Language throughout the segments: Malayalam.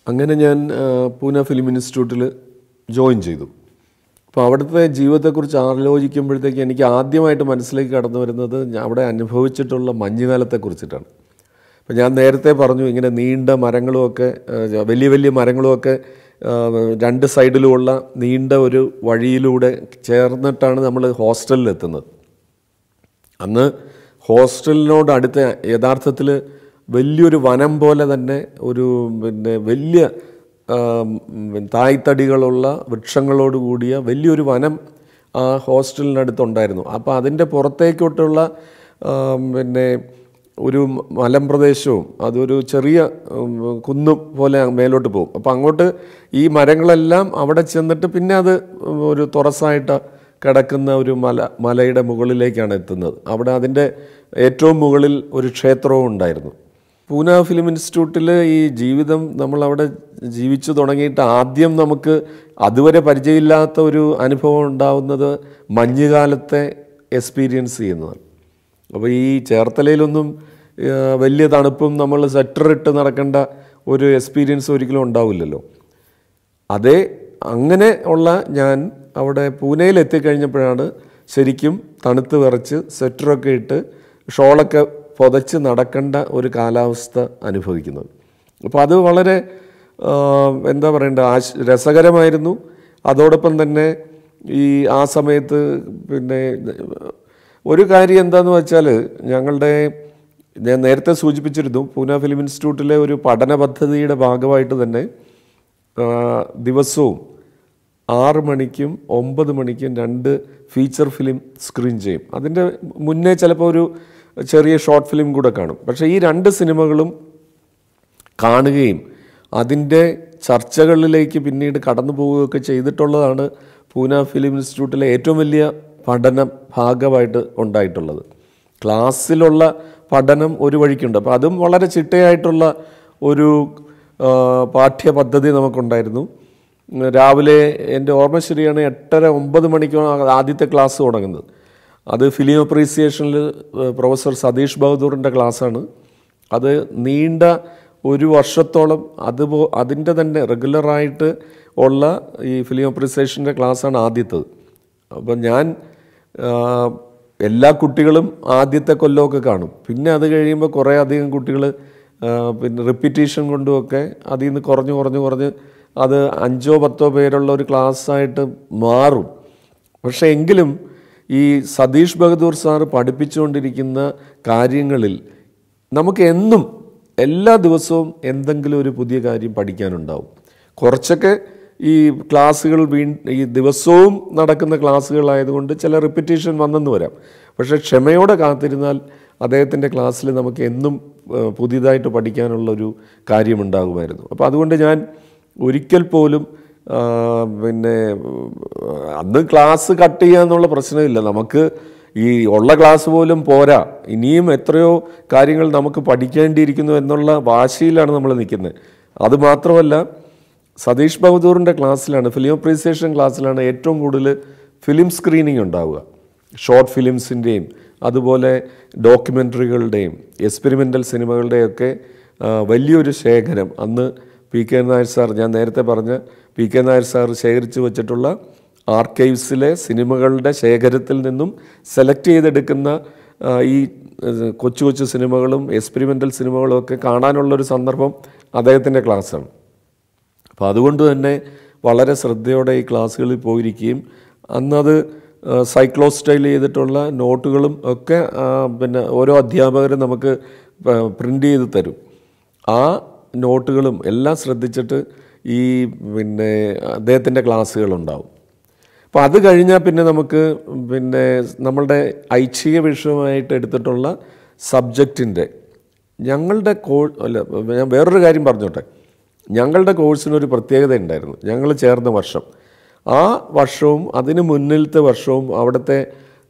അങ്ങനെ ഞാൻ ആ, പൂനെ ഫിലിം ഇൻസ്റ്റിറ്റ്യൂട്ടിൽ ജോയിൻ ചെയ്തു അപ്പോൾ അവിടുത്തെ ജീവിതത്തെക്കുറിച്ച് ആലോചിക്കുമ്പോഴത്തേക്ക് എനിക്ക് ആദ്യമായിട്ട് മനസ്സിലേക്ക് കടന്നു വരുന്നത് ഞാൻ അവിടെ അനുഭവിച്ചിട്ടുള്ള മഞ്ഞുകാലത്തെക്കുറിച്ചിട്ടാണ് അപ്പോൾ ഞാൻ നേരത്തെ പറഞ്ഞു ഇങ്ങനെ നീണ്ട മരങ്ങളുമൊക്കെ ആ, വലിയ വലിയ മരങ്ങളുമൊക്കെ ആ, രണ്ട് സൈഡിലുമുള്ള നീണ്ട ഒരു വഴിയിലൂടെ ചേർന്നിട്ടാണ് നമ്മൾ ഹോസ്റ്റലിൽ എത്തുന്നത് അന്ന് ഹോസ്റ്റലിനോട് അടുത്ത യഥാർത്ഥത്തിൽ വലിയൊരു വനം പോലെ തന്നെ ഒരു പിന്നെ വലിയ ആം, തായ്തടികളുള്ള വൃക്ഷങ്ങളോട് കൂടിയ വലിയൊരു വനം ആ ഹോസ്റ്റലിനടുത്തുണ്ടായിരുന്നു അപ്പോൾ അതിൻ്റെ പുറത്തേക്കോട്ടുള്ള ആം, പിന്നെ ഒരു മലമ്പ്രദേശവും അതൊരു ചെറിയ ഉം, കുന്ന് പോലെ മേലോട്ട് പോകും അപ്പോൾ അങ്ങോട്ട് ഈ മരങ്ങളെല്ലാം അവിടെ ചെന്നിട്ട് പിന്നെ അത് ഒരു തുറസായിട്ട് കിടക്കുന്ന ഒരു മല മലയുടെ മുകളിലേക്കാണ് എത്തുന്നത് അവിടെ അതിൻ്റെ ഏറ്റവും മുകളിൽ ഒരു ക്ഷേത്രവും ഉണ്ടായിരുന്നു പൂന ഫിലിം ഇൻസ്റ്റിറ്റ്യൂട്ടിൽ ഈ ജീവിതം നമ്മൾ അവിടെ ജീവിച്ചു തുടങ്ങിയിട്ട് ആദ്യം നമുക്ക് അതുവരെ പരിചയമില്ലാത്ത ഒരു അനുഭവം ഉണ്ടാവുന്നത് മഞ്ഞുകാലത്തെ എക്സ്പീരിയൻസ് ചെയ്യുന്നതാണ് അപ്പോൾ ഈ ചേർത്തലയിലൊന്നും ആ, വലിയ തണുപ്പും നമ്മൾ സ്വെറ്റർ ഇട്ട് നടക്കേണ്ട ഒരു എക്സ്പീരിയൻസ് ഒരിക്കലും ഉണ്ടാവില്ലല്ലോ അതേ അങ്ങനെ ഉള്ള ഞാൻ അവിടെ പൂനെയിൽ എത്തിക്കഴിഞ്ഞപ്പോഴാണ് ശരിക്കും തണുത്ത് വിറച്ച് സ്വെറ്ററൊക്കെ ഇട്ട് ഷോളൊക്കെ പുതച്ച് നടക്കേണ്ട ഒരു കാലാവസ്ഥ അനുഭവിക്കുന്നത് അപ്പോൾ അത് വളരെ ആ, എന്താ പറയണ്ട ആശ് രസകരമായിരുന്നു അതോടൊപ്പം തന്നെ ഈ ആ സമയത്ത് പിന്നെ ഒരു കാര്യം എന്താന്ന് വെച്ചാൽ ഞങ്ങളുടെ ഞാൻ നേരത്തെ സൂചിപ്പിച്ചിരുന്നു പൂന ഫിലിം ഇൻസ്റ്റിറ്റ്യൂട്ടിലെ ഒരു പഠന പദ്ധതിയുടെ ഭാഗമായിട്ട് തന്നെ ആ, ദിവസവും ആറ് മണിക്കും ഒമ്പത് മണിക്കും രണ്ട് ഫീച്ചർ ഫിലിം സ്ക്രീൻ ചെയ്യും അതിൻ്റെ മുന്നേ ചിലപ്പോൾ ഒരു ചെറിയ ഷോർട്ട് ഫിലിം കൂടെ കാണും പക്ഷേ ഈ രണ്ട് സിനിമകളും കാണുകയും അതിൻ്റെ ചർച്ചകളിലേക്ക് പിന്നീട് കടന്നു പോവുകയൊക്കെ ചെയ്തിട്ടുള്ളതാണ് പൂന ഫിലിം ഇൻസ്റ്റിറ്റ്യൂട്ടിലെ ഏറ്റവും വലിയ പഠന ഭാഗമായിട്ട് ഉണ്ടായിട്ടുള്ളത് ക്ലാസ്സിലുള്ള പഠനം ഒരു വഴിക്കുണ്ട് അപ്പോൾ അതും വളരെ ചിട്ടയായിട്ടുള്ള ഒരു ആ, പാഠ്യപദ്ധതി നമുക്കുണ്ടായിരുന്നു ഉം, രാവിലെ എൻ്റെ ഓർമ്മ ശരിയാണ് എട്ടര ഒമ്പത് മണിക്കാണ് ആദ്യത്തെ ക്ലാസ് തുടങ്ങുന്നത് അത് ഫിലിം അപ്രീസിയേഷനിൽ പ്രൊഫസർ സതീഷ് ബഹദൂറിൻ്റെ ക്ലാസ്സാണ് അത് നീണ്ട ഒരു വർഷത്തോളം അതുപോ അതിൻ്റെ തന്നെ റെഗുലറായിട്ട് ഉള്ള ഈ ഫിലിം അപ്രീസിയേഷൻ്റെ ക്ലാസ്സാണ് ആദ്യത്തത് അപ്പം ഞാൻ ആ, എല്ലാ കുട്ടികളും ആദ്യത്തെ കൊല്ലമൊക്കെ കാണും പിന്നെ അത് കഴിയുമ്പോൾ കുറേ അധികം കുട്ടികൾ പിന്നെ റിപ്പീറ്റേഷൻ കൊണ്ടുമൊക്കെ അതിൽ നിന്ന് കുറഞ്ഞ് കുറഞ്ഞ് കുറഞ്ഞ് അത് അഞ്ചോ പത്തോ പേരുള്ള ഒരു ക്ലാസ്സായിട്ട് മാറും പക്ഷേ എങ്കിലും ഈ സതീഷ് ബഹദൂർ സാറ് പഠിപ്പിച്ചുകൊണ്ടിരിക്കുന്ന കാര്യങ്ങളിൽ നമുക്ക് എന്നും എല്ലാ ദിവസവും എന്തെങ്കിലും ഒരു പുതിയ കാര്യം പഠിക്കാനുണ്ടാവും കുറച്ചൊക്കെ ഈ ക്ലാസ്സുകൾ വീ ഈ ദിവസവും നടക്കുന്ന ക്ലാസ്സുകളായതുകൊണ്ട് ചില റിപ്പീറ്റേഷൻ വന്നെന്ന് വരാം പക്ഷേ ക്ഷമയോടെ കാത്തിരുന്നാൽ അദ്ദേഹത്തിൻ്റെ ക്ലാസ്സിൽ നമുക്ക് എന്നും ഏഹ്, പുതിയതായിട്ട് പഠിക്കാനുള്ളൊരു കാര്യമുണ്ടാകുമായിരുന്നു അപ്പോൾ അതുകൊണ്ട് ഞാൻ ഒരിക്കൽ പോലും ആ, പിന്നെ ആ, അന്ന് ക്ലാസ് കട്ട് ചെയ്യുക എന്നുള്ള പ്രശ്നമില്ല നമുക്ക് ഈ ഉള്ള ക്ലാസ് പോലും പോരാ ഇനിയും എത്രയോ കാര്യങ്ങൾ നമുക്ക് പഠിക്കേണ്ടിയിരിക്കുന്നു എന്നുള്ള വാശിയിലാണ് നമ്മൾ നിൽക്കുന്നത് അത് മാത്രമല്ല സതീഷ് ബഹദൂറിൻ്റെ ക്ലാസ്സിലാണ് ഫിലിം അപ്രീസിയേഷൻ ക്ലാസ്സിലാണ് ഏറ്റവും കൂടുതൽ ഫിലിം സ്ക്രീനിങ് ഉണ്ടാവുക ഷോർട്ട് ഫിലിംസിൻ്റെയും അതുപോലെ ഡോക്യുമെൻ്ററികളുടെയും എക്സ്പെരിമെൻ്റൽ സിനിമകളുടെയൊക്കെ ആ, വലിയൊരു ശേഖരം അന്ന് പി കെ നായർ സാർ ഞാൻ നേരത്തെ പറഞ്ഞ പി കെ നായർ സാർ ശേഖരിച്ചു വച്ചിട്ടുള്ള ആർക്കൈവ്സിലെ സിനിമകളുടെ ശേഖരത്തിൽ നിന്നും സെലക്ട് ചെയ്തെടുക്കുന്ന ആ, ഈ ഏഹ്, കൊച്ചു കൊച്ചു സിനിമകളും എക്സ്പെരിമെൻ്റൽ സിനിമകളും ഒക്കെ കാണാനുള്ളൊരു സന്ദർഭം അദ്ദേഹത്തിൻ്റെ ക്ലാസ്സാണ് അപ്പോൾ അതുകൊണ്ട് തന്നെ വളരെ ശ്രദ്ധയോടെ ഈ ക്ലാസ്സുകളിൽ പോയിരിക്കുകയും അന്നത് സൈക്ലോ സ്റ്റൈൽ ചെയ്തിട്ടുള്ള നോട്ടുകളും ഒക്കെ ആ, പിന്നെ ഓരോ അധ്യാപകരും നമുക്ക് പ്രിൻ്റ് ചെയ്ത് തരും ആ നോട്ടുകളും എല്ലാം ശ്രദ്ധിച്ചിട്ട് ഈ പിന്നെ അദ്ദേഹത്തിൻ്റെ ക്ലാസ്സുകളുണ്ടാവും അപ്പോൾ അത് കഴിഞ്ഞാൽ പിന്നെ നമുക്ക് പിന്നെ നമ്മളുടെ ഐച്ഛിക വിഷയമായിട്ട് എടുത്തിട്ടുള്ള സബ്ജക്റ്റിൻ്റെ ഞങ്ങളുടെ കോ അല്ല ഞാൻ വേറൊരു കാര്യം പറഞ്ഞോട്ടെ ഞങ്ങളുടെ കോഴ്സിനൊരു പ്രത്യേകത ഉണ്ടായിരുന്നു ഞങ്ങൾ ചേർന്ന വർഷം ആ വർഷവും അതിന് മുന്നിലത്തെ വർഷവും അവിടുത്തെ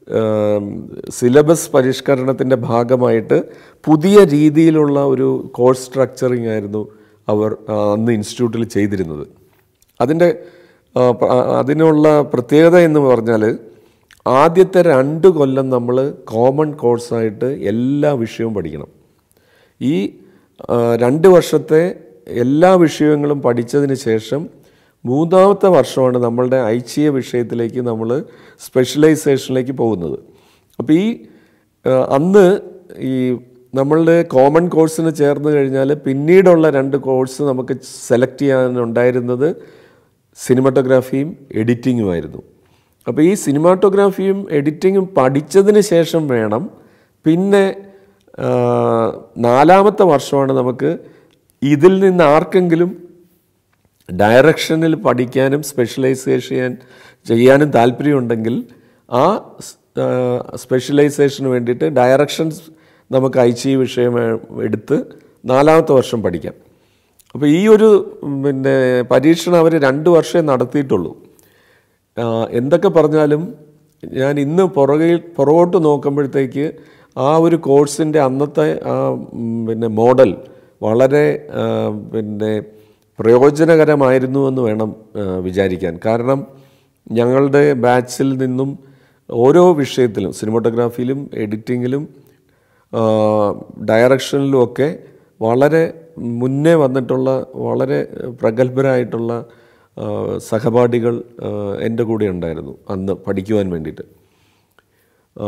സിലബസ് പരിഷ്കരണത്തിൻ്റെ ഭാഗമായിട്ട് പുതിയ രീതിയിലുള്ള ഒരു കോഴ്സ് സ്ട്രക്ചറിങ് ആയിരുന്നു അവർ ആ, അന്ന് ഇൻസ്റ്റിറ്റ്യൂട്ടിൽ ചെയ്തിരുന്നത് അതിൻ്റെ ആ, പ- ആ, അതിനുള്ള പ്രത്യേകത എന്ന് പറഞ്ഞാൽ ആദ്യത്തെ രണ്ട് കൊല്ലം നമ്മൾ കോമൺ കോഴ്സായിട്ട് എല്ലാ വിഷയവും പഠിക്കണം ഈ ആ, രണ്ട് വർഷത്തെ എല്ലാ വിഷയങ്ങളും പഠിച്ചതിന് ശേഷം മൂന്നാമത്തെ വർഷമാണ് നമ്മളുടെ ഐച്ഛിക വിഷയത്തിലേക്ക് നമ്മൾ സ്പെഷ്യലൈസേഷനിലേക്ക് പോകുന്നത് അപ്പോൾ ഈ ആ, അന്ന് ഈ നമ്മളുടെ കോമൺ കോഴ്സിന് ചേർന്ന് കഴിഞ്ഞാൽ പിന്നീടുള്ള രണ്ട് കോഴ്സ് നമുക്ക് സെലക്ട് ചെയ്യാനുണ്ടായിരുന്നത് സിനിമാറ്റോഗ്രാഫിയും എഡിറ്റിങ്ങുമായിരുന്നു അപ്പോൾ ഈ സിനിമാറ്റോഗ്രാഫിയും എഡിറ്റിങ്ങും പഠിച്ചതിന് ശേഷം വേണം പിന്നെ ആ, നാലാമത്തെ വർഷമാണ് നമുക്ക് ഇതിൽ നിന്ന് ആർക്കെങ്കിലും ഡയറക്ഷനിൽ പഠിക്കാനും സ്പെഷ്യലൈസേഷൻ ചെയ്യാൻ ചെയ്യാനും താല്പര്യമുണ്ടെങ്കിൽ ആ സ്പെഷ്യലൈസേഷന് വേണ്ടിയിട്ട് ഡയറക്ഷൻസ് നമുക്ക് ഐച്ഛിക വിഷയം എടുത്ത് നാലാമത്തെ വർഷം പഠിക്കാം അപ്പോൾ ഈ ഒരു ഉം, പിന്നെ പരീക്ഷണം അവർ രണ്ട് വർഷമേ നടത്തിയിട്ടുള്ളൂ ആ, എന്തൊക്കെ പറഞ്ഞാലും ഞാൻ ഇന്ന് പുറകിൽ പുറകോട്ട് നോക്കുമ്പോഴത്തേക്ക് ആ ഒരു കോഴ്സിൻ്റെ അന്നത്തെ ആ ഉം, പിന്നെ മോഡൽ വളരെ ആ, പിന്നെ പ്രയോജനകരമായിരുന്നു എന്ന് വേണം ആ, വിചാരിക്കാൻ കാരണം ഞങ്ങളുടെ ബാച്ചിൽ നിന്നും ഓരോ വിഷയത്തിലും സിനിമാറ്റോഗ്രാഫിയിലും എഡിറ്റിങ്ങിലും ഡയറക്ഷനിലും ഒക്കെ വളരെ മുന്നേ വന്നിട്ടുള്ള വളരെ പ്രഗത്ഭരായിട്ടുള്ള ആ, സഹപാഠികൾ ആ, എൻ്റെ കൂടെ ഉണ്ടായിരുന്നു അന്ന് പഠിക്കുവാൻ വേണ്ടിയിട്ട് ആ,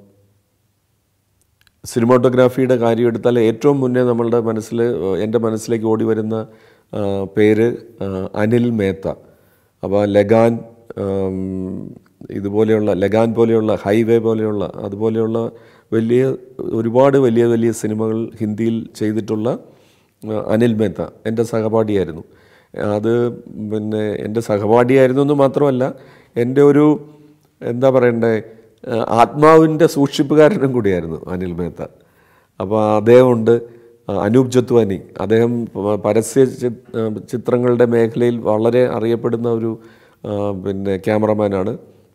സിനിമാറ്റോഗ്രാഫിയുടെ കാര്യം എടുത്താൽ ഏറ്റവും മുന്നേ നമ്മളുടെ മനസ്സിൽ എൻ്റെ മനസ്സിലേക്ക് ഓടി വരുന്ന ആ, പേര് ആ, അനിൽ മേത്ത അപ്പോൾ ലഗാൻ ആം, ഇതുപോലെയുള്ള ലഗാൻ പോലെയുള്ള ഹൈവേ പോലെയുള്ള അതുപോലെയുള്ള വലിയ ഒരുപാട് വലിയ വലിയ സിനിമകൾ ഹിന്ദിയിൽ ചെയ്തിട്ടുള്ള ആ, അനിൽ മേത്ത എൻ്റെ സഹപാഠിയായിരുന്നു അത് പിന്നെ എൻ്റെ സഹപാഠിയായിരുന്നു എന്ന് മാത്രമല്ല എൻ്റെ ഒരു എന്താ പറയണ്ടേ ആ, ആത്മാവിൻ്റെ സൂക്ഷിപ്പുകാരനും കൂടിയായിരുന്നു അനിൽ മേത്ത അപ്പോൾ അദ്ദേഹമുണ്ട് ആ, അനൂപ് ജത്വാനി അദ്ദേഹം പ- പരസ്യ ചി- ആ, ചിത്രങ്ങളുടെ മേഖലയിൽ വളരെ അറിയപ്പെടുന്ന ഒരു ആ, പിന്നെ ക്യാമറമാനാണ്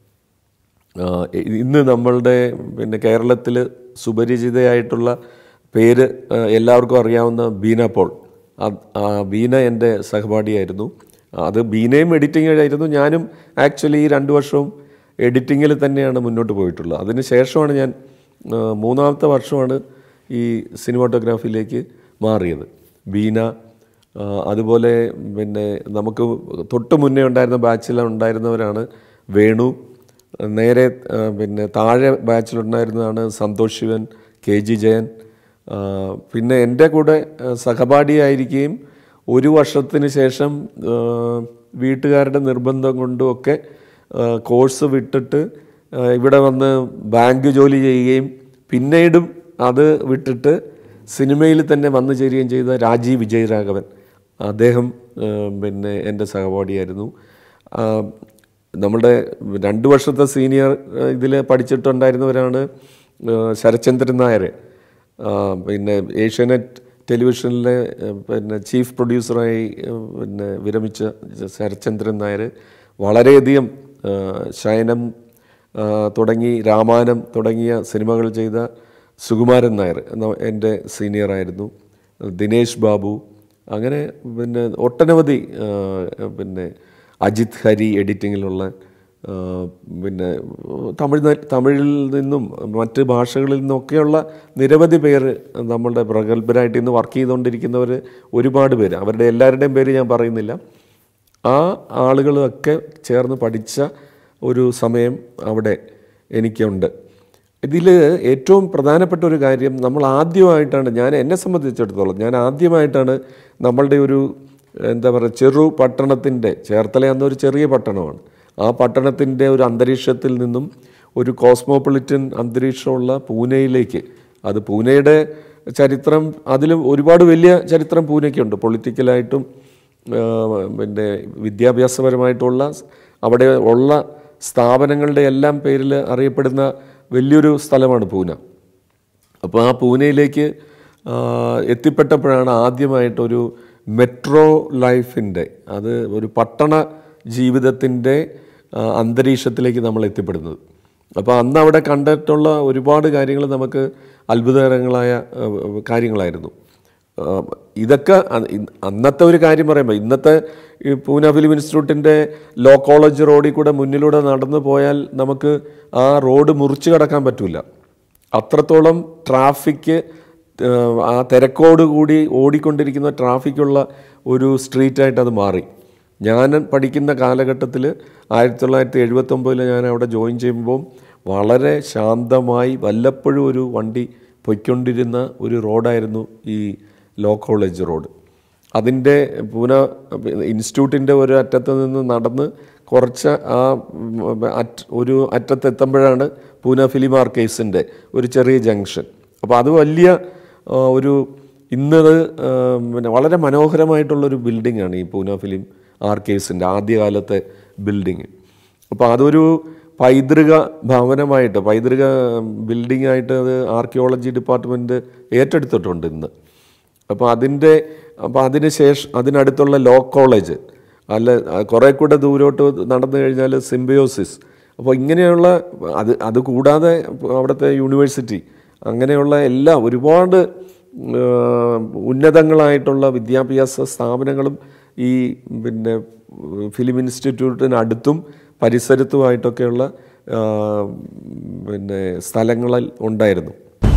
ആ, ഇ- ഇന്ന് നമ്മളുടെ പിന്നെ കേരളത്തിൽ സുപരിചിതയായിട്ടുള്ള പേര് ആ, എല്ലാവർക്കും അറിയാവുന്ന ബീന പോൾ അത് ആ ബീന എൻ്റെ സഹപാഠിയായിരുന്നു അത് ബീനയും എഡിറ്റിംഗ് ആയിരുന്നു ഞാനും ആക്ച്വലി ഈ രണ്ട് വർഷവും എഡിറ്റിങ്ങിൽ തന്നെയാണ് മുന്നോട്ട് പോയിട്ടുള്ളത് അതിന് ശേഷമാണ് ഞാൻ ആ, മൂന്നാമത്തെ വർഷമാണ് ഈ സിനിമാറ്റോഗ്രാഫിയിലേക്ക് മാറിയത് ബീന ആ, അതുപോലെ പിന്നെ നമുക്ക് തൊട്ട് മുന്നേ ഉണ്ടായിരുന്ന ബാച്ചിൽ ഉണ്ടായിരുന്നവരാണ് വേണു നേരെ ആ, പിന്നെ താഴെ ബാച്ചിലുണ്ടായിരുന്നതാണ് സന്തോഷ് ശിവൻ കെ ജി ജയൻ ആ, പിന്നെ എൻ്റെ കൂടെ ആ, സഹപാഠിയായിരിക്കുകയും ഒരു വർഷത്തിന് ശേഷം ആ, വീട്ടുകാരുടെ നിർബന്ധം കൊണ്ടും ഒക്കെ ആ, കോഴ്സ് വിട്ടിട്ട് ആ, ഇവിടെ വന്ന് ബാങ്ക് ജോലി ചെയ്യുകയും പിന്നീടും അത് വിട്ടിട്ട് സിനിമയിൽ തന്നെ വന്നു ചേരുകയും ചെയ്ത രാജീവ് വിജയരാഘവൻ അദ്ദേഹം ആ, പിന്നെ എൻ്റെ സഹപാഠിയായിരുന്നു ആ, നമ്മുടെ രണ്ട് വർഷത്തെ സീനിയർ ഇതിൽ പഠിച്ചിട്ടുണ്ടായിരുന്നവരാണ് ആ, ശരത്ചന്ദ്രൻ നായർ ആ, പിന്നെ ഏഷ്യാനെറ്റ് ടെലിവിഷനിലെ ആ, പിന്നെ ചീഫ് പ്രൊഡ്യൂസറായി ആ, പിന്നെ വിരമിച്ച ശരത്ചന്ദ്രൻ നായർ വളരെയധികം ആ, ശയനം ആ, തുടങ്ങി രാമായണം തുടങ്ങിയ സിനിമകൾ ചെയ്ത സുകുമാരൻ നായർ എന്ന എൻ്റെ സീനിയറായിരുന്നു ദിനേശ് ബാബു അങ്ങനെ പിന്നെ ഒട്ടനവധി ആ, പിന്നെ അജിത് ഹരി എഡിറ്റിങ്ങിലുള്ള ആ, പിന്നെ തമിഴ് തമിഴിൽ നിന്നും മറ്റ് ഭാഷകളിൽ നിന്നൊക്കെയുള്ള നിരവധി പേര് നമ്മളുടെ പ്രഗത്ഭരായിട്ട് ഇന്ന് വർക്ക് ചെയ്തുകൊണ്ടിരിക്കുന്നവർ ഒരുപാട് പേര് അവരുടെ എല്ലാവരുടെയും പേര് ഞാൻ പറയുന്നില്ല ആ ആളുകളൊക്കെ ചേർന്ന് പഠിച്ച ഒരു സമയം അവിടെ എനിക്കുണ്ട് ഇതിൽ ഏറ്റവും പ്രധാനപ്പെട്ട ഒരു കാര്യം നമ്മൾ ആദ്യമായിട്ടാണ് ഞാൻ എന്നെ സംബന്ധിച്ചിടത്തോളം ഞാൻ ആദ്യമായിട്ടാണ് നമ്മളുടെ ഒരു എന്താ പറയുക ചെറു പട്ടണത്തിൻ്റെ ചേർത്തല എന്നൊരു ചെറിയ പട്ടണമാണ് ആ പട്ടണത്തിൻ്റെ ഒരു അന്തരീക്ഷത്തിൽ നിന്നും ഒരു കോസ്മോപൊളിറ്റൻ അന്തരീക്ഷമുള്ള പൂനെയിലേക്ക് അത് പൂനെയുടെ ചരിത്രം അതിലും ഒരുപാട് വലിയ ചരിത്രം പൂനെക്കുണ്ട് പൊളിറ്റിക്കലായിട്ടും ആ, പിന്നെ വിദ്യാഭ്യാസപരമായിട്ടുള്ള അവിടെ ഉള്ള സ്ഥാപനങ്ങളുടെ എല്ലാം പേരിൽ അറിയപ്പെടുന്ന വലിയൊരു സ്ഥലമാണ് പൂന അപ്പോൾ ആ പൂനെയിലേക്ക് ആ, എത്തിപ്പെട്ടപ്പോഴാണ് ആദ്യമായിട്ടൊരു മെട്രോ ലൈഫിൻ്റെ അത് ഒരു പട്ടണ ജീവിതത്തിൻ്റെ ആ, അന്തരീക്ഷത്തിലേക്ക് നമ്മൾ എത്തിപ്പെടുന്നത് അപ്പോൾ അന്ന് അവിടെ കണ്ടിട്ടുള്ള ഒരുപാട് കാര്യങ്ങൾ നമുക്ക് അത്ഭുതകരങ്ങളായ ആ, കാര്യങ്ങളായിരുന്നു ആ, ഇതൊക്കെ അ- ഇ- അന്നത്തെ ഒരു കാര്യം പറയുമ്പോൾ ഇന്നത്തെ ഈ പൂന ഫിലിം ഇൻസ്റ്റിറ്റ്യൂട്ടിൻ്റെ ലോ കോളേജ് റോഡിൽ കൂടെ മുന്നിലൂടെ നടന്നു പോയാൽ നമുക്ക് ആ റോഡ് മുറിച്ച് കടക്കാൻ പറ്റില്ല അത്രത്തോളം ട്രാഫിക് ഏഹ്, ആ തിരക്കോട് കൂടി ഓടിക്കൊണ്ടിരിക്കുന്ന ട്രാഫിക്കുള്ള ഒരു സ്ട്രീറ്റായിട്ട് അത് മാറി ഞാൻ പഠിക്കുന്ന കാലഘട്ടത്തിൽ ആയിരത്തി തൊള്ളായിരത്തി എഴുപത്തൊമ്പതിൽ ഞാൻ അവിടെ ജോയിൻ ചെയ്യുമ്പോൾ വളരെ ശാന്തമായി വല്ലപ്പോഴും ഒരു വണ്ടി പൊയ്ക്കൊണ്ടിരുന്ന ഒരു റോഡായിരുന്നു ഈ ലോ കോളേജ് റോഡ് അതിൻ്റെ പൂന ഇൻസ്റ്റിറ്റ്യൂട്ടിൻ്റെ ഒരു അറ്റത്ത് നിന്ന് നടന്ന് കുറച്ച് ആ ഉം, അറ്റ് ഒരു അറ്റത്തെത്തുമ്പോഴാണ് പൂന ഫിലിം ആർക്കേസിൻ്റെ ഒരു ചെറിയ ജംഗ്ഷൻ അപ്പോൾ അത് വലിയ ആ, ഒരു ഇന്നത് ആ, പിന്നെ വളരെ മനോഹരമായിട്ടുള്ളൊരു ബിൽഡിങ്ങാണ് ഈ പൂന ഫിലിം ആർക്കേസിൻ്റെ ആദ്യകാലത്തെ ബിൽഡിങ് അപ്പോൾ അതൊരു പൈതൃക ഭവനമായിട്ട് പൈതൃക ബിൽഡിംഗ് ആയിട്ട് അത് ആർക്കിയോളജി ഡിപ്പാർട്ട്മെൻറ്റ് ഏറ്റെടുത്തിട്ടുണ്ട് ഇന്ന് അപ്പോൾ അതിൻ്റെ അപ്പോൾ അതിന് ശേഷം അതിനടുത്തുള്ള ലോ കോളേജ് അല്ല കുറേ കൂടെ ദൂരോട്ട് നടന്നു കഴിഞ്ഞാൽ സിംബയോസിസ് അപ്പോൾ ഇങ്ങനെയുള്ള അത് അത് കൂടാതെ അവിടുത്തെ യൂണിവേഴ്സിറ്റി അങ്ങനെയുള്ള എല്ലാ ഒരുപാട് ആ, ഉന്നതങ്ങളായിട്ടുള്ള വിദ്യാഭ്യാസ സ്ഥാപനങ്ങളും ഈ പിന്നെ ഫിലിം ഇൻസ്റ്റിറ്റ്യൂട്ടിനടുത്തും പരിസരത്തുമായിട്ടൊക്കെയുള്ള ആ, പിന്നെ സ്ഥലങ്ങളിൽ ഉണ്ടായിരുന്നു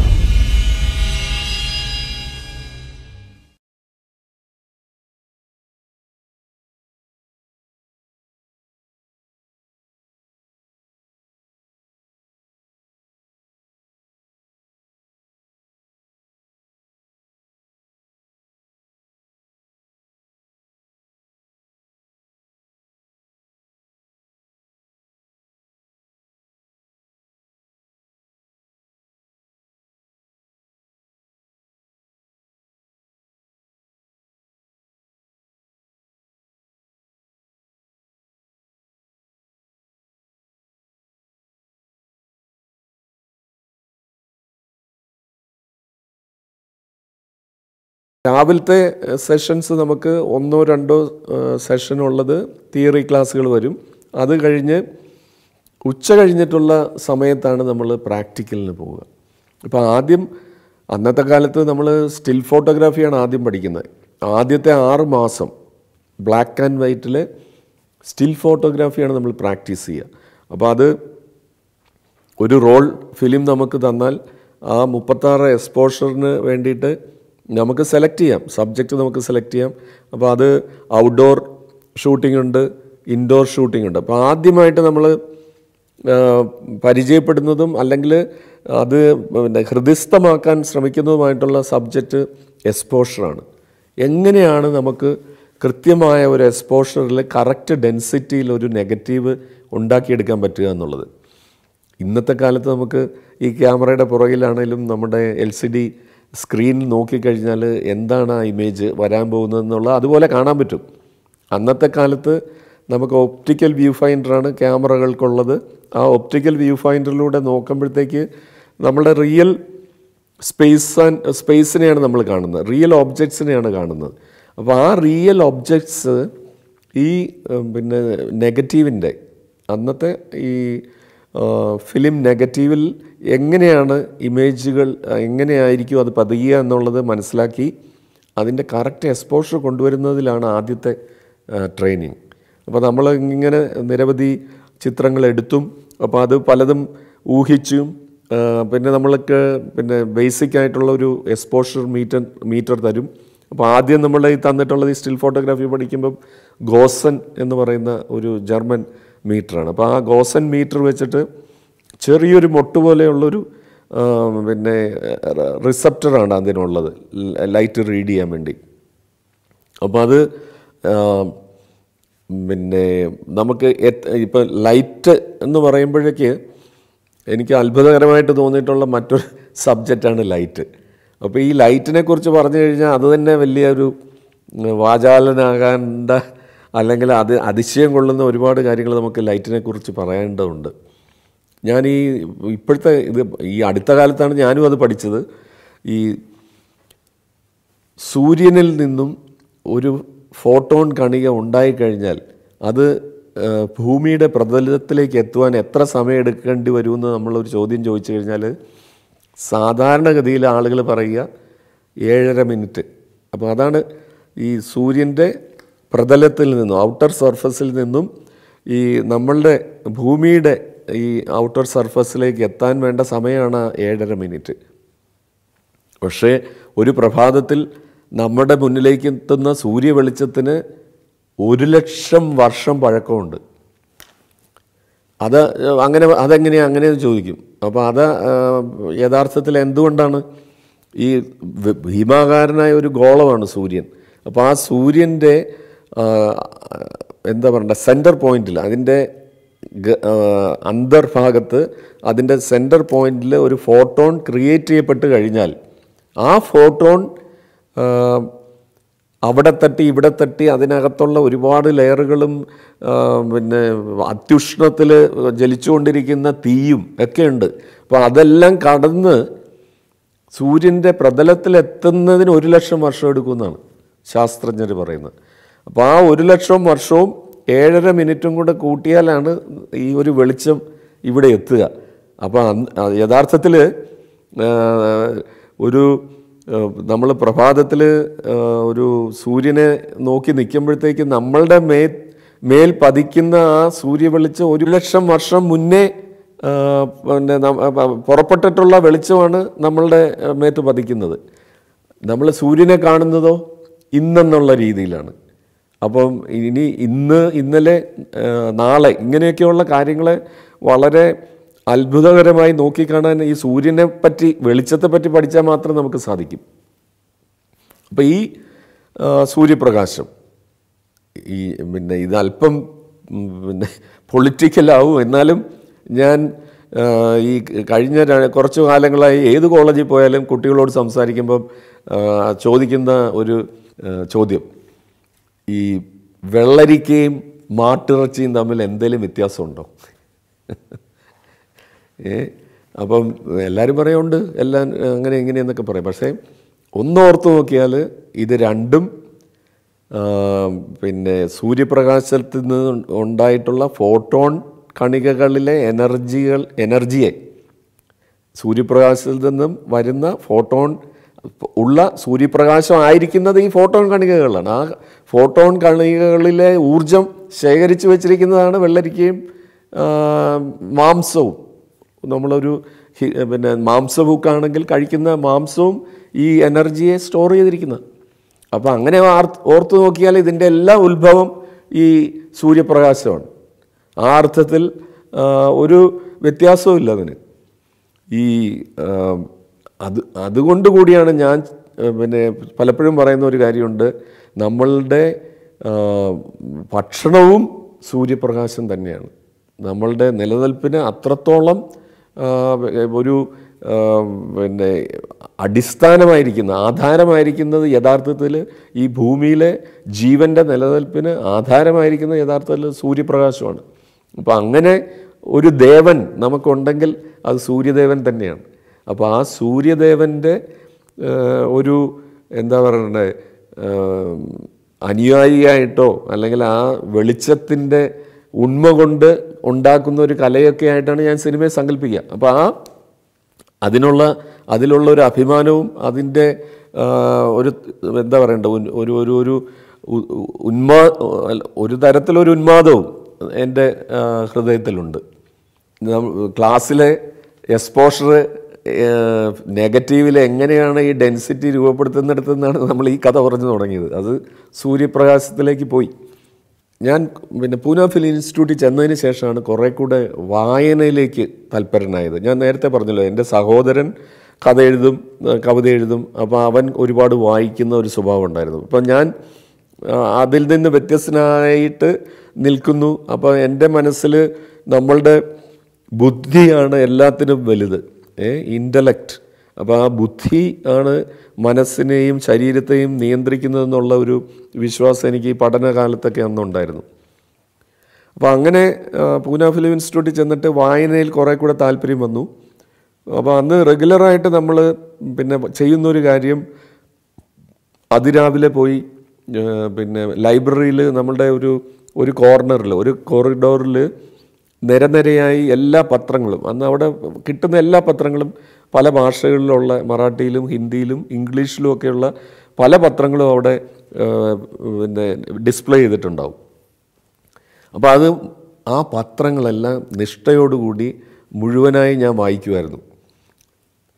രാവിലത്തെ സെഷൻസ് നമുക്ക് ഒന്നോ രണ്ടോ സെഷൻ ഉള്ളത് തിയറി ക്ലാസ്സുകൾ വരും അത് കഴിഞ്ഞ് ഉച്ച കഴിഞ്ഞിട്ടുള്ള സമയത്താണ് നമ്മൾ പ്രാക്ടിക്കലിന് പോവുക ഇപ്പോൾ ആദ്യം അന്നത്തെ കാലത്ത് നമ്മൾ സ്റ്റിൽ ഫോട്ടോഗ്രാഫിയാണ് ആദ്യം പഠിക്കുന്നത് ആദ്യത്തെ ആറ് മാസം ബ്ലാക്ക് ആൻഡ് വൈറ്റിൽ സ്റ്റിൽ ഫോട്ടോഗ്രാഫിയാണ് നമ്മൾ പ്രാക്ടീസ് ചെയ്യുക അപ്പോൾ അത് ഒരു റോൾ ഫിലിം നമുക്ക് തന്നാൽ ആ മുപ്പത്താറ് എക്സ്പോഷറിന് വേണ്ടിയിട്ട് നമുക്ക് സെലക്ട് ചെയ്യാം സബ്ജക്റ്റ് നമുക്ക് സെലക്ട് ചെയ്യാം അപ്പോൾ അത് ഔട്ട്ഡോർ ഷൂട്ടിംഗ് ഉണ്ട് ഇൻഡോർ ഷൂട്ടിംഗ് ഉണ്ട് അപ്പോൾ ആദ്യമായിട്ട് നമ്മൾ പരിചയപ്പെടുന്നതും അല്ലെങ്കിൽ അത് പിന്നെ ഹൃദയസ്ഥമാക്കാൻ ശ്രമിക്കുന്നതുമായിട്ടുള്ള സബ്ജക്റ്റ് എക്സ്പോഷറാണ് എങ്ങനെയാണ് നമുക്ക് കൃത്യമായ ഒരു എക്സ്പോഷറിൽ കറക്റ്റ് ഡെൻസിറ്റിയിൽ ഒരു നെഗറ്റീവ് ഉണ്ടാക്കിയെടുക്കാൻ പറ്റുക എന്നുള്ളത് ഇന്നത്തെ കാലത്ത് നമുക്ക് ഈ ക്യാമറയുടെ പുറകിലാണേലും നമ്മുടെ എൽ സി ഡി സ്ക്രീൻ നോക്കിക്കഴിഞ്ഞാൽ എന്താണ് ആ ഇമേജ് വരാൻ പോകുന്നതെന്നുള്ള അതുപോലെ കാണാൻ പറ്റും അന്നത്തെ കാലത്ത് നമുക്ക് ഒപ്റ്റിക്കൽ വ്യൂ ഫൈൻഡറാണ് ക്യാമറകൾക്കുള്ളത് ആ ഒപ്റ്റിക്കൽ വ്യൂ ഫൈൻഡറിലൂടെ നോക്കുമ്പോഴത്തേക്ക് നമ്മുടെ റിയൽ സ്പേസ് ആൻഡ് സ്പേസിനെയാണ് നമ്മൾ കാണുന്നത് റിയൽ ഒബ്ജക്ട്സിനെയാണ് കാണുന്നത് അപ്പോൾ ആ റിയൽ ഒബ്ജക്ട്സ് ഈ ഉം, പിന്നെ നെഗറ്റീവിൻ്റെ അന്നത്തെ ഈ ഫിലിം നെഗറ്റീവിൽ എങ്ങനെയാണ് ഇമേജുകൾ എങ്ങനെയായിരിക്കും അത് പതിയുക എന്നുള്ളത് മനസ്സിലാക്കി അതിൻ്റെ കറക്റ്റ് എക്സ്പോഷർ കൊണ്ടുവരുന്നതിലാണ് ആദ്യത്തെ ട്രെയിനിങ് അപ്പോൾ നമ്മൾ ഇങ്ങനെ നിരവധി ചിത്രങ്ങൾ എടുത്തും അപ്പോൾ അത് പലതും ഊഹിച്ചും ആ, പിന്നെ നമ്മൾക്ക് പിന്നെ ബേസിക് ആയിട്ടുള്ള ഒരു എക്സ്പോഷർ മീറ്റർ മീറ്റർ തരും അപ്പോൾ ആദ്യം നമ്മൾ ഈ തന്നിട്ടുള്ളത് ഈ സ്റ്റിൽ ഫോട്ടോഗ്രാഫി പഠിക്കുമ്പം ഗോസൻ എന്ന് പറയുന്ന ഒരു ജർമ്മൻ മീറ്ററാണ് അപ്പോൾ ആ ഗോസൻ മീറ്റർ വെച്ചിട്ട് ചെറിയൊരു മൊട്ട് പോലെയുള്ളൊരു ആ, പിന്നെ റിസപ്റ്ററാണ് അതിനുള്ളത് ലൈറ്റ് റീഡ് ചെയ്യാൻ വേണ്ടി അപ്പോൾ അത് ആ, പിന്നെ നമുക്ക് ഇപ്പം ലൈറ്റ് എന്ന് പറയുമ്പോഴേക്ക് എനിക്ക് അത്ഭുതകരമായിട്ട് തോന്നിയിട്ടുള്ള മറ്റൊരു സബ്ജക്റ്റാണ് ലൈറ്റ് അപ്പോൾ ഈ ലൈറ്റിനെ കുറിച്ച് പറഞ്ഞു കഴിഞ്ഞാൽ അത് തന്നെ വലിയൊരു ഉം, വാചാലനാകാണ്ട അല്ലെങ്കിൽ അത് അതിശയം കൊള്ളുന്ന ഒരുപാട് കാര്യങ്ങൾ നമുക്ക് ലൈറ്റിനെ കുറിച്ച് പറയേണ്ടതുണ്ട് ഞാൻ ഈ ഇപ്പോഴത്തെ ഇത് ഈ അടുത്ത കാലത്താണ് ഞാനും അത് പഠിച്ചത് ഈ സൂര്യനിൽ നിന്നും ഒരു ഫോട്ടോൺ കണിക ഉണ്ടായിക്കഴിഞ്ഞാൽ അത് ആ, ഭൂമിയുടെ പ്രതലത്തിലേക്ക് എത്തുവാൻ എത്ര സമയം എടുക്കേണ്ടി വരുമെന്ന് നമ്മളൊരു ചോദ്യം ചോദിച്ചു കഴിഞ്ഞാൽ സാധാരണഗതിയിൽ ആളുകൾ പറയുക ഏഴര മിനിറ്റ് അപ്പോൾ അതാണ് ഈ സൂര്യൻ്റെ പ്രതലത്തിൽ നിന്നും ഔട്ടർ സർഫസിൽ നിന്നും ഈ നമ്മളുടെ ഭൂമിയുടെ ഈ ഔട്ടർ സർഫസിലേക്ക് എത്താൻ വേണ്ട സമയമാണ് ആ ഏഴര മിനിറ്റ് പക്ഷേ ഒരു പ്രഭാതത്തിൽ നമ്മുടെ മുന്നിലേക്ക് എത്തുന്ന സൂര്യ വെളിച്ചത്തിന് ഒരു ലക്ഷം വർഷം പഴക്കമുണ്ട് അത് അങ്ങനെ അതെങ്ങനെയാണ് അങ്ങനെ ചോദിക്കും അപ്പോൾ അത് ആ, യഥാർത്ഥത്തിൽ എന്തുകൊണ്ടാണ് ഈ വ- ഭീമാകാരനായ ഒരു ഗോളമാണ് സൂര്യൻ അപ്പോൾ ആ സൂര്യൻ്റെ ആ, എന്താ പറയണ്ട സെൻറ്റർ പോയിന്റിൽ അതിൻ്റെ ഗ- ആ, അന്തർഭാഗത്ത് അതിൻ്റെ സെൻറ്റർ പോയിന്റിൽ ഒരു ഫോട്ടോൺ ക്രിയേറ്റ് ചെയ്യപ്പെട്ട് കഴിഞ്ഞാൽ ആ ഫോട്ടോൺ ആ, അവിടെ തട്ടി ഇവിടെ തട്ടി അതിനകത്തുള്ള ഒരുപാട് ലെയറുകളും ആ, പിന്നെ അത്യുഷ്ണത്തിൽ ജലിച്ചുകൊണ്ടിരിക്കുന്ന തീയും ഒക്കെ ഉണ്ട് അപ്പോൾ അതെല്ലാം കടന്ന് സൂര്യൻ്റെ പ്രതലത്തിലെത്തുന്നതിന് ഒരു ലക്ഷം വർഷം എടുക്കുമെന്നാണ് ശാസ്ത്രജ്ഞർ പറയുന്നത് അപ്പോൾ ആ ഒരു ലക്ഷം വർഷവും ഏഴര മിനിറ്റും കൂടെ കൂട്ടിയാലാണ് ഈ ഒരു വെളിച്ചം ഇവിടെ എത്തുക അപ്പോൾ യഥാർത്ഥത്തിൽ ഒരു നമ്മൾ പ്രഭാതത്തിൽ ഒരു സൂര്യനെ നോക്കി നിൽക്കുമ്പോഴത്തേക്ക് നമ്മളുടെ മേ മേൽ പതിക്കുന്ന ആ സൂര്യ വെളിച്ചം ഒരു ലക്ഷം വർഷം മുന്നേ ആ, പിന്നെ നം- ആ, പുറപ്പെട്ടിട്ടുള്ള വെളിച്ചമാണ് നമ്മളുടെ ആ, മേത്ത് പതിക്കുന്നത് നമ്മൾ സൂര്യനെ കാണുന്നതോ ഇന്നെന്നുള്ള രീതിയിലാണ് അപ്പം ഇനി ഇന്ന് ഇന്നലെ ആ, നാളെ ഇങ്ങനെയൊക്കെയുള്ള കാര്യങ്ങളെ വളരെ അത്ഭുതകരമായി നോക്കിക്കാണാൻ ഈ സൂര്യനെ പറ്റി വെളിച്ചത്തെ പറ്റി പഠിച്ചാൽ മാത്രം നമുക്ക് സാധിക്കും അപ്പം ഈ ആ, സൂര്യപ്രകാശം ഈ പിന്നെ ഇത് അല്പം ഉം, പിന്നെ പൊളിറ്റിക്കലാവും എന്നാലും ഞാൻ ആ, ഈ കഴിഞ്ഞ ര- കുറച്ച് കാലങ്ങളായി ഏത് കോളേജിൽ പോയാലും കുട്ടികളോട് സംസാരിക്കുമ്പം ആ, ചോദിക്കുന്ന ഒരു ആ, ചോദ്യം ഈ വെള്ളരിക്കയും മാട്ടിറച്ചിയും തമ്മിൽ എന്തെങ്കിലും വ്യത്യാസമുണ്ടോ ഏ അപ്പം എല്ലാവരും പറയുന്നുണ്ട് എല്ലാം അങ്ങനെ ഇങ്ങനെ എന്നൊക്കെ പറയും പക്ഷേ ഒന്നോർത്ത് നോക്കിയാൽ ഇത് രണ്ടും ആ, പിന്നെ സൂര്യപ്രകാശത്തിൽ നിന്ന് ഉണ്ടായിട്ടുള്ള ഫോട്ടോൺ കണികകളിലെ എനർജികൾ എനർജിയെ സൂര്യപ്രകാശത്തിൽ നിന്നും വരുന്ന ഫോട്ടോൺ ഉള്ള സൂര്യപ്രകാശം ആയിരിക്കുന്നത് ഈ ഫോട്ടോൺ കണികകളാണ് ആ ഫോട്ടോൺ കണികകളിലെ ഊർജം ശേഖരിച്ചു വെച്ചിരിക്കുന്നതാണ് വെള്ളരിക്കയും ആ, മാംസവും നമ്മളൊരു ഹി- പിന്നെ മാംസഭൂക്കാണെങ്കിൽ കഴിക്കുന്ന മാംസവും ഈ എനർജിയെ സ്റ്റോർ ചെയ്തിരിക്കുന്നത് അപ്പോൾ അങ്ങനെ ആർ- ഓർത്ത് നോക്കിയാൽ ഇതിൻ്റെ എല്ലാ ഉത്ഭവം ഈ സൂര്യപ്രകാശമാണ് ആ അർത്ഥത്തിൽ ആ, ഒരു വ്യത്യാസവും ഇല്ല അതിന് ഈ ആ, അത് അതുകൊണ്ട് കൂടിയാണ് ഞാൻ ആ, പിന്നെ പലപ്പോഴും പറയുന്ന ഒരു കാര്യമുണ്ട് നമ്മളുടെ ആ, ഭക്ഷണവും സൂര്യപ്രകാശം തന്നെയാണ് നമ്മളുടെ നിലനിൽപ്പിന് അത്രത്തോളം ആ, ഒരു ആ, പിന്നെ അടിസ്ഥാനമായിരിക്കുന്ന ആധാരമായിരിക്കുന്നത് യഥാർത്ഥത്തിൽ ഈ ഭൂമിയിലെ ജീവൻ്റെ നിലനിൽപ്പിന് ആധാരമായിരിക്കുന്നത് യഥാർത്ഥത്തിൽ സൂര്യപ്രകാശമാണ് അപ്പോൾ അങ്ങനെ ഒരു ദേവൻ നമുക്കുണ്ടെങ്കിൽ അത് സൂര്യദേവൻ തന്നെയാണ് അപ്പോൾ ആ സൂര്യദേവൻ്റെ ആ, ഒരു എന്താ പറയണ്ടേ ആ, അനുയായിയായിട്ടോ അല്ലെങ്കിൽ ആ വെളിച്ചത്തിൻ്റെ ഉണ്മ കൊണ്ട് ഉണ്ടാക്കുന്ന ഒരു കലയൊക്കെ ആയിട്ടാണ് ഞാൻ സിനിമയെ സങ്കല്പിക്കുക അപ്പോൾ ആ അതിനുള്ള അതിലുള്ള ഒരു അഭിമാനവും അതിൻ്റെ ആ, ഒരു എന്താ പറയണ്ട ഉൻ- ഒരു ഒരു ഒരു ഉ- ഉ- ഉന്മാ അല്ല, ഒരു തരത്തിലൊരു ഉന്മാദവും എൻ്റെ ആ, ഹൃദയത്തിലുണ്ട് നം- ക്ലാസ്സിലെ എക്സ്പോഷർ നെഗറ്റീവിൽ എങ്ങനെയാണ് ഈ ഡെൻസിറ്റി രൂപപ്പെടുത്തുന്നിടത്തു നിന്നാണ് നമ്മൾ ഈ കഥ പറഞ്ഞു തുടങ്ങിയത് അത് സൂര്യപ്രകാശത്തിലേക്ക് പോയി ഞാൻ പിന്നെ പൂന ഫിലിം ഇൻസ്റ്റിറ്റ്യൂട്ടിൽ ചെന്നതിന് ശേഷമാണ് കുറേ കൂടെ വായനയിലേക്ക് തൽപരനായത് ഞാൻ നേരത്തെ പറഞ്ഞല്ലോ എൻ്റെ സഹോദരൻ കഥ എഴുതും ഏഹ് കവിത എഴുതും അപ്പോൾ അവൻ ഒരുപാട് വായിക്കുന്ന ഒരു സ്വഭാവം ഉണ്ടായിരുന്നു അപ്പം ഞാൻ ആ, അതിൽ നിന്ന് വ്യത്യസ്തനായിട്ട് നിൽക്കുന്നു അപ്പോൾ എൻ്റെ മനസ്സിൽ നമ്മളുടെ ബുദ്ധിയാണ് എല്ലാത്തിനും വലുത് ഏ ഇൻ്റലക്റ്റ് അപ്പോൾ ആ ബുദ്ധി ആണ് മനസ്സിനെയും ശരീരത്തെയും നിയന്ത്രിക്കുന്നതെന്നുള്ള ഒരു വിശ്വാസം എനിക്ക് ഈ പഠനകാലത്തൊക്കെ അന്നുണ്ടായിരുന്നു അപ്പോൾ അങ്ങനെ ആ, പൂന ഫിലിം ഇൻസ്റ്റിറ്റ്യൂട്ടിൽ ചെന്നിട്ട് വായനയിൽ കുറേ കൂടെ താല്പര്യം വന്നു അപ്പോൾ അന്ന് റെഗുലറായിട്ട് നമ്മൾ പിന്നെ ചെയ്യുന്നൊരു കാര്യം അതിരാവിലെ പോയി ആ, പിന്നെ ലൈബ്രറിയിൽ നമ്മളുടെ ഒരു ഒരു കോർണറിൽ ഒരു കോറിഡോറിൽ നിരനിരയായി എല്ലാ പത്രങ്ങളും അന്ന് അവിടെ കിട്ടുന്ന എല്ലാ പത്രങ്ങളും പല ഭാഷകളിലുള്ള മറാഠിയിലും ഹിന്ദിയിലും ഇംഗ്ലീഷിലും ഒക്കെയുള്ള പല പത്രങ്ങളും അവിടെ ആ, പിന്നെ ഡിസ്പ്ലേ ചെയ്തിട്ടുണ്ടാവും അപ്പോൾ അത് ആ പത്രങ്ങളെല്ലാം നിഷ്ഠയോടുകൂടി മുഴുവനായി ഞാൻ വായിക്കുമായിരുന്നു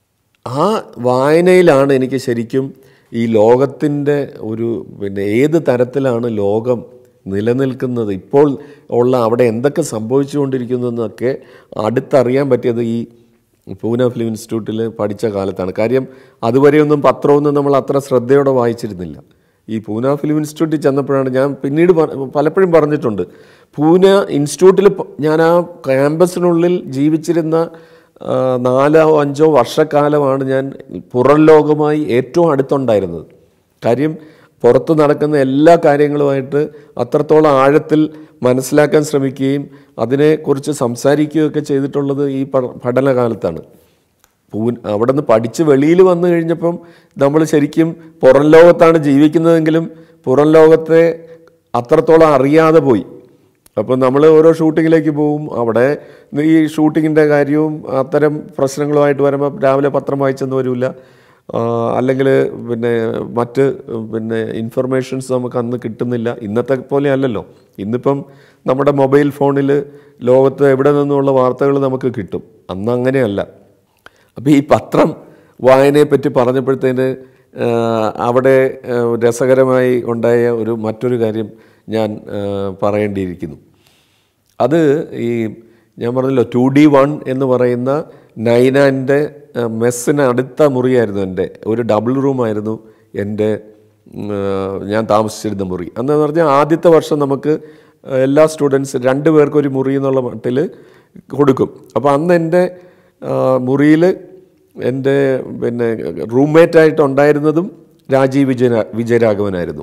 ആ വായനയിലാണ് എനിക്ക് ശരിക്കും ഈ ലോകത്തിൻ്റെ ഒരു പിന്നെ ഏത് തരത്തിലാണ് ലോകം നിലനിൽക്കുന്നത് ഇപ്പോൾ ഉള്ള അവിടെ എന്തൊക്കെ സംഭവിച്ചുകൊണ്ടിരിക്കുന്നതെന്നൊക്കെ അടുത്തറിയാൻ പറ്റിയത് ഈ പൂന ഫിലിം ഇൻസ്റ്റിറ്റ്യൂട്ടിൽ പഠിച്ച കാലത്താണ് കാര്യം അതുവരെയൊന്നും പത്രമൊന്നും നമ്മൾ അത്ര ശ്രദ്ധയോടെ വായിച്ചിരുന്നില്ല ഈ പൂന ഫിലിം ഇൻസ്റ്റിറ്റ്യൂട്ടിൽ ചെന്നപ്പോഴാണ് ഞാൻ പിന്നീട് പ- പലപ്പോഴും പറഞ്ഞിട്ടുണ്ട് പൂന ഇൻസ്റ്റിറ്റ്യൂട്ടിൽ പ- ഞാൻ ആ ക്യാമ്പസിനുള്ളിൽ ജീവിച്ചിരുന്ന ആ, നാലോ അഞ്ചോ വർഷക്കാലമാണ് ഞാൻ പുറം ലോകമായി ഏറ്റവും അടുത്തുണ്ടായിരുന്നത് കാര്യം പുറത്ത് നടക്കുന്ന എല്ലാ കാര്യങ്ങളുമായിട്ട് അത്രത്തോളം ആഴത്തിൽ മനസ്സിലാക്കാൻ ശ്രമിക്കുകയും അതിനെക്കുറിച്ച് സംസാരിക്കുകയൊക്കെ ചെയ്തിട്ടുള്ളത് ഈ പ- പഠനകാലത്താണ് പൂൻ അവിടെ നിന്ന് പഠിച്ച് വെളിയിൽ വന്നു കഴിഞ്ഞപ്പം നമ്മൾ ശരിക്കും പുറം ലോകത്താണ് ജീവിക്കുന്നതെങ്കിലും പുറം ലോകത്തെ അത്രത്തോളം അറിയാതെ പോയി അപ്പം നമ്മൾ ഓരോ ഷൂട്ടിങ്ങിലേക്ക് പോവും അവിടെ ഈ ഷൂട്ടിങ്ങിൻ്റെ കാര്യവും അത്തരം പ്രശ്നങ്ങളുമായിട്ട് വരുമ്പോൾ രാവിലെ പത്രം വായിച്ചെന്ന് വരില്ല അല്ലെങ്കിൽ പിന്നെ മറ്റ് പിന്നെ ഇൻഫർമേഷൻസ് നമുക്ക് അന്ന് കിട്ടുന്നില്ല ഇന്നത്തെ പോലെ അല്ലല്ലോ ഇന്നിപ്പം നമ്മുടെ മൊബൈൽ ഫോണിൽ ലോകത്ത് എവിടെ നിന്നുമുള്ള വാർത്തകൾ നമുക്ക് കിട്ടും അന്ന് അങ്ങനെയല്ല അപ്പോൾ ഈ പത്രം വായനയെ പറ്റി പറഞ്ഞപ്പോഴത്തേന് ആ, അവിടെ ആ, രസകരമായി ഉണ്ടായ ഒരു മറ്റൊരു കാര്യം ഞാൻ ആ, പറയേണ്ടിയിരിക്കുന്നു അത് ഈ ഞാൻ പറഞ്ഞല്ലോ ടു ഡി വൺ എന്ന് പറയുന്ന നൈനാൻ്റെ മെസ്സിന് അടുത്ത മുറിയായിരുന്നു എൻ്റെ ഒരു ഡബിൾ റൂമായിരുന്നു എൻ്റെ ഉം, ആ, ഞാൻ താമസിച്ചിരുന്ന മുറി അന്നെന്ന് പറഞ്ഞാൽ ആദ്യത്തെ വർഷം നമുക്ക് എല്ലാ സ്റ്റുഡൻസ് രണ്ട് പേർക്ക് ഒരു മുറി എന്നുള്ള മട്ടിൽ കൊടുക്കും അപ്പോൾ അന്ന് എൻ്റെ മുറിയിൽ എൻ്റെ പിന്നെ റൂംമേറ്റായിട്ട് ഉണ്ടായിരുന്നതും രാജീവ് വിജയ വിജയരാഘവനായിരുന്നു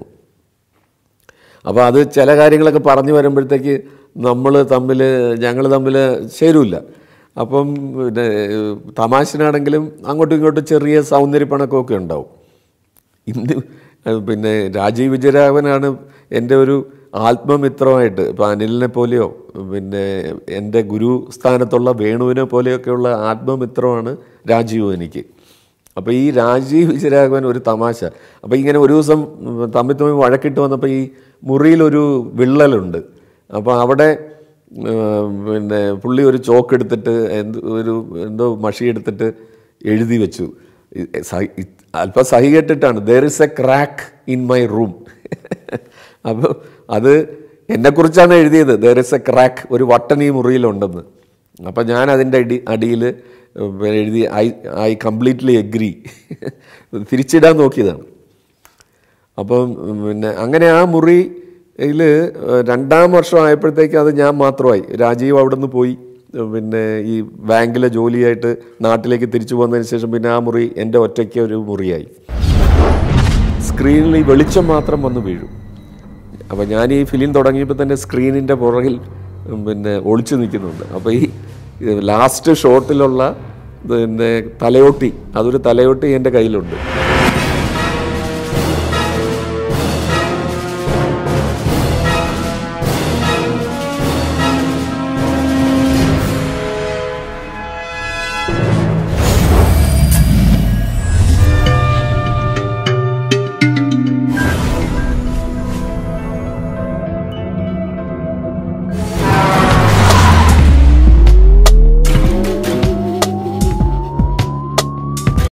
അപ്പോൾ അത് ചില കാര്യങ്ങളൊക്കെ പറഞ്ഞു വരുമ്പോഴത്തേക്ക് നമ്മൾ തമ്മിൽ ഞങ്ങൾ തമ്മിൽ ചേരൂല അപ്പം പിന്നെ തമാശനാണെങ്കിലും അങ്ങോട്ടും ഇങ്ങോട്ടും ചെറിയ സൗന്ദര്യപ്പണക്കമൊക്കെ ഉണ്ടാവും ഇന്ന് പിന്നെ രാജീവ് വിജയരാഘവനാണ് എൻ്റെ ഒരു ആത്മമിത്രമായിട്ട് ഇപ്പോൾ അനിലിനെ പോലെയോ പിന്നെ എൻ്റെ ഗുരു സ്ഥാനത്തുള്ള വേണുവിനെ പോലെയൊക്കെയുള്ള ആത്മമിത്രമാണ് രാജീവ് എനിക്ക് അപ്പോൾ ഈ രാജീവ് വിജയരാഘവൻ ഒരു തമാശ അപ്പോൾ ഇങ്ങനെ ഒരു ദിവസം തമ്മിൽ തമ്മിൽ വഴക്കിട്ട് വന്നപ്പോൾ ഈ മുറിയിലൊരു വിള്ളലുണ്ട് അപ്പോൾ അവിടെ ഏർ, പിന്നെ പുള്ളി ഒരു ചോക്ക് എടുത്തിട്ട് എന്ത് ഒരു എന്തോ മഷി എടുത്തിട്ട് എഴുതി വെച്ചു ഇ- സഹി- ഇ- അല്പം സഹി കേട്ടിട്ടാണ് there is a crack in my room അപ്പോൾ അത് എന്നെക്കുറിച്ചാണ് എഴുതിയത് ദർ ഇസ് എ ക്രാക്ക് ഒരു വട്ടൻ ഈ മുറിയിലുണ്ടെന്ന് അപ്പം ഞാൻ അതിൻ്റെ അടി അടിയിൽ എഴുതി ഐ ഐ കംപ്ലീറ്റ്ലി എഗ്രി തിരിച്ചിടാൻ നോക്കിയതാണ് അപ്പം പിന്നെ അങ്ങനെ ആ മുറിയിൽ രണ്ടാം വർഷം ആയപ്പോഴത്തേക്ക് അത് ഞാൻ മാത്രമായി രാജീവ് അവിടെ നിന്ന് പോയി പിന്നെ ഈ ബാങ്കിലെ ജോലിയായിട്ട് നാട്ടിലേക്ക് തിരിച്ചു പോകുന്നതിന് ശേഷം പിന്നെ ആ മുറി എൻ്റെ ഒറ്റയ്ക്ക് ഒരു മുറിയായി സ്ക്രീനിൽ ഈ വെളിച്ചം മാത്രം വന്ന് വീഴും അപ്പോൾ ഞാൻ ഈ ഫിലിം തുടങ്ങിയപ്പോൾ തന്നെ സ്ക്രീനിൻ്റെ പുറകിൽ ഉം, പിന്നെ ഒളിച്ചു നിൽക്കുന്നുണ്ട് അപ്പോൾ ഈ ലാസ്റ്റ് ഷോട്ടിലുള്ള പിന്നെ തലയോട്ടി അതൊരു തലയോട്ടി എൻ്റെ കയ്യിലുണ്ട്